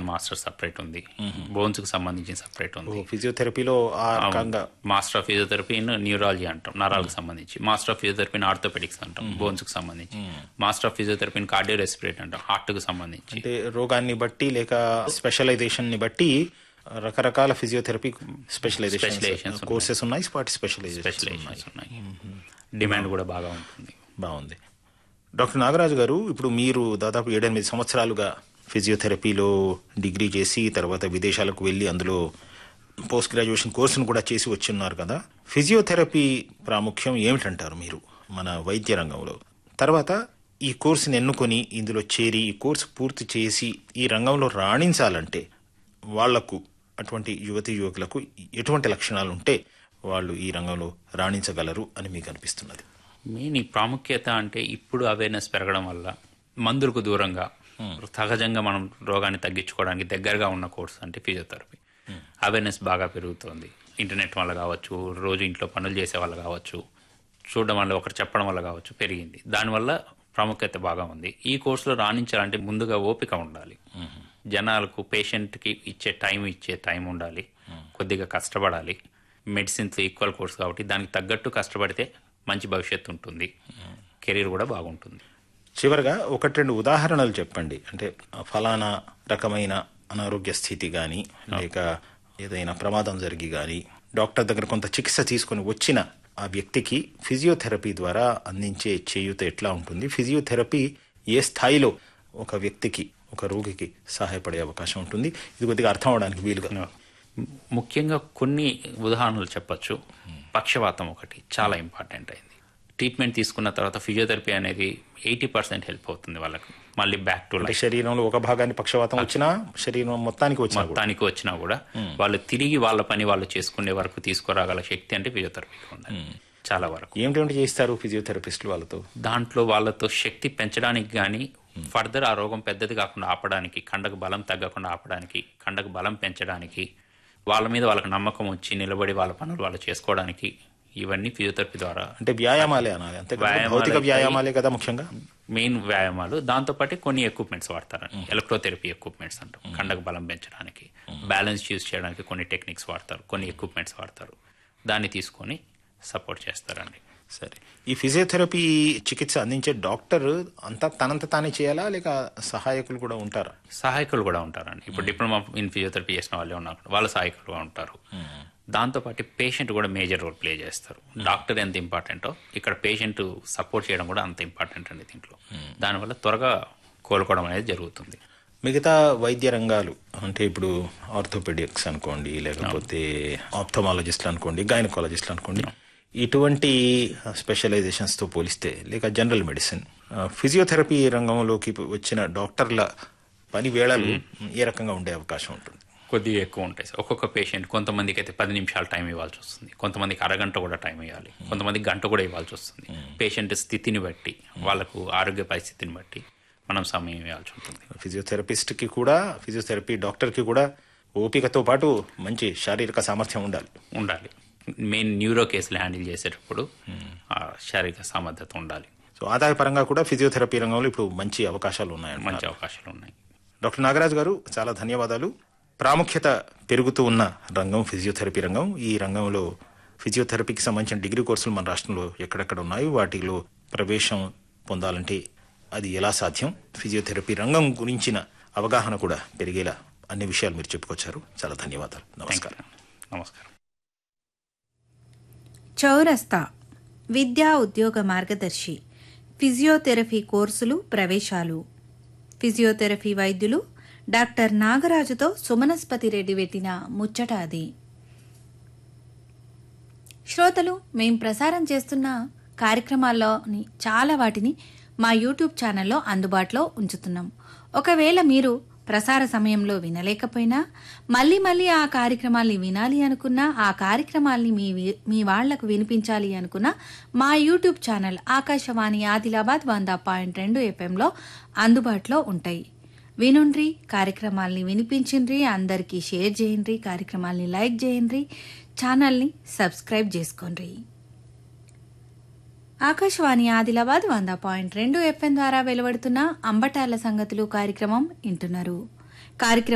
Master separate ఉంది bones కి సంబంధించిన సపరేట్ ఉంది ఫిజియోథెరపీలో ఆ రకంగా master of physiotherapy in neurology అంటాం నరాలకు సంబంధించి master of physiotherapy in orthopedics అంటాం బోన్స్ కి సంబంధించి master of physiotherapy in cardio respiratory అంటాం హార్ట్ కు సంబంధించి అంటే రోగాన్ని బట్టి లేక స్పెషలైజేషన్ ని బట్టి రకరకాల ఫిజియోథెరపీ స్పెషలైజేషన్ Specializations ఉన్నాయి. కోర్సెస్ ఉన్నాయి వాటి స్పెషలైజేషన్ స్పెషలైజేషన్స్ ఉన్నాయి డిమాండ్ కూడా బాగా ఉంటుంది బాగుంది డాక్టర్ నాగరాజు గారు ఇప్పుడు మీరు దాదాపు ఏడెనిమిది సంవత్సరాలుగా ఫిజియోథెరపీలో డిగ్రీ చేసి తర్వాత విదేశాలకు వెళ్ళి అందులో పోస్ట్ గ్రాడ్యుయేషన్ కోర్సును కూడా చేసి వచ్చి ఉన్నారు కదా ఫిజియోథెరపీ ప్రాముఖ్యం ఏమిటంటారు మీరు మన వైద్య రంగంలో తర్వాత ఈ కోర్సుని ఎన్నుకొని ఇందులో చేరి ఈ కోర్సు పూర్తి చేసి ఈ రంగంలో రాణించాలంటే వాళ్లకు అటువంటి యువతి యువకులకు ఎటువంటి లక్షణాలు ఉంటే వాళ్ళు ఈ రంగంలో రాణించగలరు అని మీకు అనిపిస్తున్నది మెయిన్ ఈ ప్రాముఖ్యత అంటే ఇప్పుడు అవేర్నెస్ పెరగడం వల్ల మందులకు దూరంగా సహజంగా మనం రోగాన్ని తగ్గించుకోవడానికి దగ్గరగా ఉన్న కోర్స్ అంటే ఫిజియోథెరపీ అవేర్నెస్ బాగా పెరుగుతోంది ఇంటర్నెట్ వల్ల కావచ్చు రోజు ఇంట్లో పనులు చేసే వల్ల కావచ్చు చూడడం వల్ల ఒకరు చెప్పడం వల్ల కావచ్చు పెరిగింది దానివల్ల ప్రాముఖ్యత బాగా ఉంది ఈ కోర్సులో రాణించాలంటే ముందుగా ఓపిక ఉండాలి జనాలకు పేషెంట్కి ఇచ్చే టైం ఇచ్చే టైం ఉండాలి కొద్దిగా కష్టపడాలి మెడిసిన్స్ ఈక్వల్ కోర్స్ కాబట్టి దానికి తగ్గట్టు కష్టపడితే మంచి భవిష్యత్తు ఉంటుంది కెరీర్ కూడా బాగుంటుంది చివరగా ఒకటి రెండు ఉదాహరణలు చెప్పండి అంటే ఫలానా రకమైన అనారోగ్య స్థితి కానీ లేక ఏదైనా ప్రమాదం జరిగి కానీ డాక్టర్ దగ్గర కొంత చికిత్స తీసుకొని వచ్చిన ఆ వ్యక్తికి ఫిజియోథెరపీ ద్వారా అందించే చేయూత ఎట్లా ఉంటుంది ఫిజియోథెరపీ ఏ స్థాయిలో ఒక వ్యక్తికి ఒక రోగికి సహాయపడే అవకాశం ఉంటుంది ఇది కొద్దిగా అర్థం అవడానికి వీలుగా ముఖ్యంగా కొన్ని ఉదాహరణలు చెప్పొచ్చు పక్షవాతం ఒకటి చాలా ఇంపార్టెంట్ అయింది ట్రీట్మెంట్ తీసుకున్న తర్వాత ఫిజియోథెరపీ అనేది ఎయిటీ పర్సెంట్ హెల్ప్ అవుతుంది వాళ్ళకి మళ్ళీ బ్యాక్ టు అంటే శరీరంలో ఒక భాగాన్ని పక్షవాతం వచ్చినా శరీరం మొత్తానికి వచ్చినా కూడా మొత్తానికి వచ్చినా కూడా వాళ్ళు తిరిగి వాళ్ళ పని వాళ్ళు చేసుకునే వరకు తీసుకురాగల శక్తి అంటే ఫిజియోథెరపీకి ఉంది చాలా వరకు ఏమిటేమిటి చేస్తారు ఫిజియోథెరపిస్టులు వాళ్ళతో దాంట్లో వాళ్ళతో శక్తి పెంచడానికి కానీ ఫర్దర్ ఆ రోగం పెద్దది కాకుండా ఆపడానికి కండకు బలం తగ్గకుండా ఆపడానికి కండకు బలం పెంచడానికి వాళ్ళ మీద వాళ్ళకి నమ్మకం వచ్చి నిలబడి వాళ్ళ పనులు వాళ్ళు చేసుకోవడానికి ఇవన్నీ ఫిజియోథెరపీ ద్వారా అంటే వ్యాయామాలే అనాలి అంతే కదా? వ్యాయామాలే భౌతిక అయితే- వ్యాయామాలే కదా ముఖ్యంగా మెయిన్ వ్యాయామాలు దాంతోపాటు కొన్ని ఎక్విప్మెంట్స్ వాడతారు ఎలక్ట్రోథెరపీ ఎక్విప్మెంట్స్ అంటాం కండకు బలం పెంచడానికి బ్యాలెన్స్ యూస్ చేయడానికి కొన్ని టెక్నిక్స్ వాడతారు కొన్ని ఎక్విప్మెంట్స్ వాడతారు దాన్ని తీసుకొని సపోర్ట్ చేస్తారండి సరే ఈ ఫిజియోథెరపీ చికిత్స అందించే డాక్టర్ అంతా తనంత తానే చేయాలా లేక సహాయకులు కూడా ఉంటారా సహాయకులు కూడా ఉంటారండి ఇప్పుడు డిప్లొమా ఇన్ ఫిజియోథెరపీ చేసిన వాళ్ళే ఉన్నారు వాళ్ళ సహాయకులుగా ఉంటారు దాంతోపాటు పేషెంట్ కూడా మేజర్ రోల్ ప్లే చేస్తారు డాక్టర్ ఎంత ఇంపార్టెంటో ఇక్కడ పేషెంట్ సపోర్ట్ చేయడం కూడా అంత ఇంపార్టెంట్ అండి దీంట్లో దానివల్ల త్వరగా కోలుకోవడం అనేది జరుగుతుంది మిగతా వైద్య రంగాలు అంటే ఇప్పుడు ఆర్థోపెడిక్స్ అనుకోండి లేకపోతే ఆప్థమాలజిస్ట్లు అనుకోండి గైనకాలజిస్ట్లు అనుకోండి ఇటువంటి స్పెషలైజేషన్స్తో పోలిస్తే లేక జనరల్ మెడిసిన్ ఫిజియోథెరపీ రంగంలోకి వచ్చిన డాక్టర్ల పని వేళలు ఏ రకంగా ఉండే అవకాశం ఉంటుంది కొద్దిగా ఎక్కువ ఉంటాయి సార్ ఒక్కొక్క పేషెంట్ కొంతమందికి అయితే పది నిమిషాలు టైం ఇవ్వాల్సి వస్తుంది కొంతమందికి అరగంట కూడా టైం ఇవ్వాలి కొంతమందికి గంట కూడా ఇవ్వాల్సి వస్తుంది పేషెంట్ స్థితిని బట్టి వాళ్ళకు ఆరోగ్య పరిస్థితిని బట్టి మనం సమయం ఇవ్వాల్సి ఉంటుంది ఫిజియోథెరపిస్ట్కి కూడా ఫిజియోథెరపీ డాక్టర్కి కూడా ఓపికతో పాటు మంచి శారీరక సామర్థ్యం ఉండాలి ఉండాలి మెయిన్ న్యూరో కేసులు హ్యాండిల్ చేసేటప్పుడు ఆ శారీరక సామర్థ్యత ఉండాలి సో ఆదాయపరంగా కూడా ఫిజియోథెరపీ రంగంలో ఇప్పుడు మంచి అవకాశాలు ఉన్నాయండి మంచి అవకాశాలు ఉన్నాయి డాక్టర్ నాగరాజు గారు చాలా ధన్యవాదాలు ప్రాముఖ్యత పెరుగుతూ ఉన్న రంగం ఫిజియోథెరపీ రంగం ఈ రంగంలో ఫిజియోథెరపీకి సంబంధించిన డిగ్రీ కోర్సులు మన రాష్ట్రంలో ఎక్కడెక్కడ ఉన్నాయి వాటిలో ప్రవేశం పొందాలంటే అది ఎలా సాధ్యం ఫిజియోథెరపీ రంగం గురించిన అవగాహన కూడా పెరిగేలా అన్ని విషయాలు మీరు చెప్పుకొచ్చారు చాలా ధన్యవాదాలు నమస్కారం నమస్కారం చౌరస్తా విద్యా ఉద్యోగ మార్గదర్శి ఫిజియోథెరపీ కోర్సులు ప్రవేశాలు ఫిజియోథెరపీ వైద్యులు డాక్టర్ నాగరాజుతో సుమనస్పతి రెడ్డి పెట్టిన ముచ్చట అది శ్రోతలు మేం ప్రసారం చేస్తున్న కార్యక్రమాల్లోని చాలా వాటిని మా యూట్యూబ్ ఛానల్లో అందుబాటులో ఉంచుతున్నాం ఒకవేళ మీరు ప్రసార సమయంలో వినలేకపోయినా మళ్ళీ మళ్ళీ ఆ కార్యక్రమాల్ని వినాలి అనుకున్నా ఆ కార్యక్రమాల్ని మీ వి- మీ వాళ్లకు వినిపించాలి అనుకున్నా మా యూట్యూబ్ ఛానల్ ఆకాశవాణి ఆదిలాబాద్ వంద పాయింట్ రెండు ఎఫ్ఎంలో అందుబాటులో ఉంటాయి వినుండ్రి కార్యక్రమాల్ని వినిపించిండ్రి అందరికీ షేర్ చేయండి కార్యక్రమాల్ని లైక్ చేయండి ఛానల్ని సబ్స్క్రైబ్ చేసుకోండి ఆకాశవాణి ఆదిలాబాద్ వంద పాయింట్ రెండు ఎఫ్ఎం ద్వారా వెలువడుతున్న అంబటాల సంగతులు కార్యక్రమం వింటున్నారు కార్యక్రమం